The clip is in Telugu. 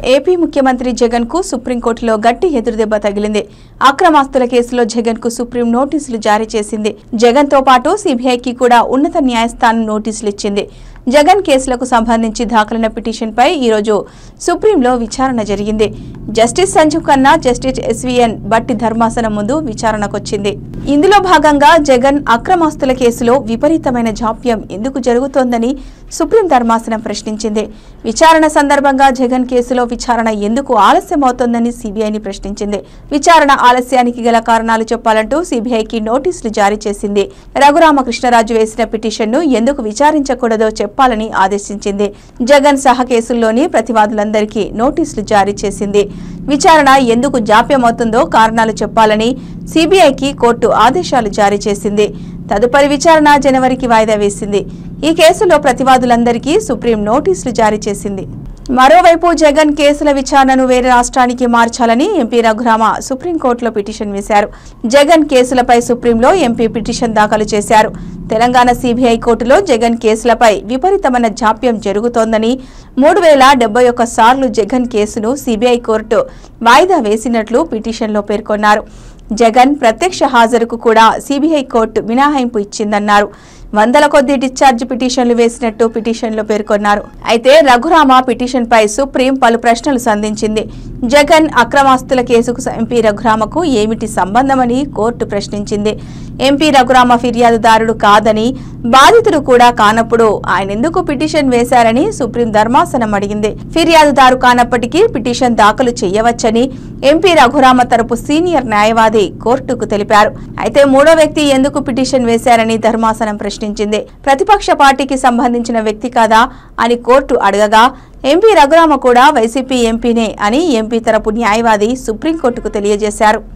ఏపీ ముఖ్యమంత్రి జగన్ కు సుప్రీంకోర్టులో గట్టి ఎదురుదెబ్బ తగిలింది అక్రమాస్తుల కేసులో జగన్ కు సుప్రీం నోటీసులు జారీ చేసింది జగన్ తో పాటు సిబిఐకి కూడా ఉన్నత న్యాయస్థానం నోటీసులు ఇచ్చింది జగన్ కేసులకు సంబంధించి దాఖలైన పిటిషన్పై ఈరోజు సుప్రీంలో విచారణ జరిగింది justice Sanjiv Khanna justice S V N Bhatti ధర్మాసనం ముందు విచారణకొచ్చింది ఇందులో భాగంగా జగన్ అక్రమాస్తుల కేసులో విపరీతమైన జాప్యం ఎందుకు జరుగుతోందని సుప్రీం ధర్మాసనం ప్రశ్నించింది విచారణ సందర్భంగా జగన్ కేసులో విచారణ ఎందుకు ఆలస్యమవుతోందని సిబిఐని ప్రశ్నించింది విచారణ ఆలస్యానికి గల కారణాలు చెప్పాలంటూ సిబిఐకి నోటీసులు జారీ చేసింది రఘురామకృష్ణరాజు వేసిన పిటిషన్ను ఎందుకు విచారించకూడదో చెప్పాలని ఆదేశించింది జగన్ సహా కేసుల్లోని ప్రతివాదులందరికీ నోటీసులు జారీ చేసింది విచారణ ఎందుకు జాప్యమవుతుందో కారణాలు చెప్పాలని సిబిఐకి కోర్టు ఆదేశాలు జారీ చేసింది తదుపరి విచారణ జనవరికి వాయిదా వేసింది ఈ కేసులో ప్రతివాదులందరికీ సుప్రీం నోటీసులు జారీ చేసింది మరోవైపు జగన్ కేసుల విచారణను వేరే రాష్ట్రానికి మార్చాలని ఎంపీ రఘురామ సుప్రీంకోర్టులో పిటిషన్ వేశారు జగన్ కేసులపై సుప్రీంలో ఎంపీ పిటిషన్ దాఖలు చేశారు తెలంగాణ సిబిఐ కోర్టులో జగన్ కేసులపై విపరీతమైన జాప్యం జరుగుతోందని మూడు వేల డెబ్బై ఒక్క సార్లు జగన్ కేసును సిబిఐ కోర్టు వాయిదా వేసినట్లు పిటిషన్లో పేర్కొన్నారు జగన్ ప్రత్యక్ష హాజరుకు కూడా సిబిఐ కోర్టు మినహాయింపు ఇచ్చిందన్నారు వందల కొద్ది డిశ్చార్జ్ పిటిషన్లు వేసినట్టు పిటిషన్లో పేర్కొన్నారు అయితే రఘురామ పిటిషన్పై సుప్రీం పలు ప్రశ్నలు సంధించింది జగన్ అక్రమాస్తుల కేసుకు ఎంపీ రఘురామకు ఏమిటి సంబంధమని కోర్టు ప్రశ్నించింది ఎంపీ రఘురామ ఫిర్యాదుదారుడు కాదని బాధితుడు కూడా కానప్పుడు ఆయన ఎందుకు పిటిషన్ వేశారని సుప్రీం ధర్మాసనం అడిగింది ఫిర్యాదుదారు కానప్పటికీ పిటిషన్ దాఖలు చేయవచ్చని ఎంపీ రఘురామ తరపు సీనియర్ న్యాయవాది కోర్టుకు తెలిపారు అయితే మూడో వ్యక్తి ఎందుకు పిటిషన్ వేశారని ధర్మాసనం ప్రశ్నించింది ప్రతిపక్ష పార్టీకి సంబంధించిన వ్యక్తి కాదా అని కోర్టు అడగగా ఎంపీ రఘురామ కూడా వైసీపీ ఎంపీనే అని ఎంపీ తరపు న్యాయవాది సుప్రీంకోర్టుకు తెలియజేశారు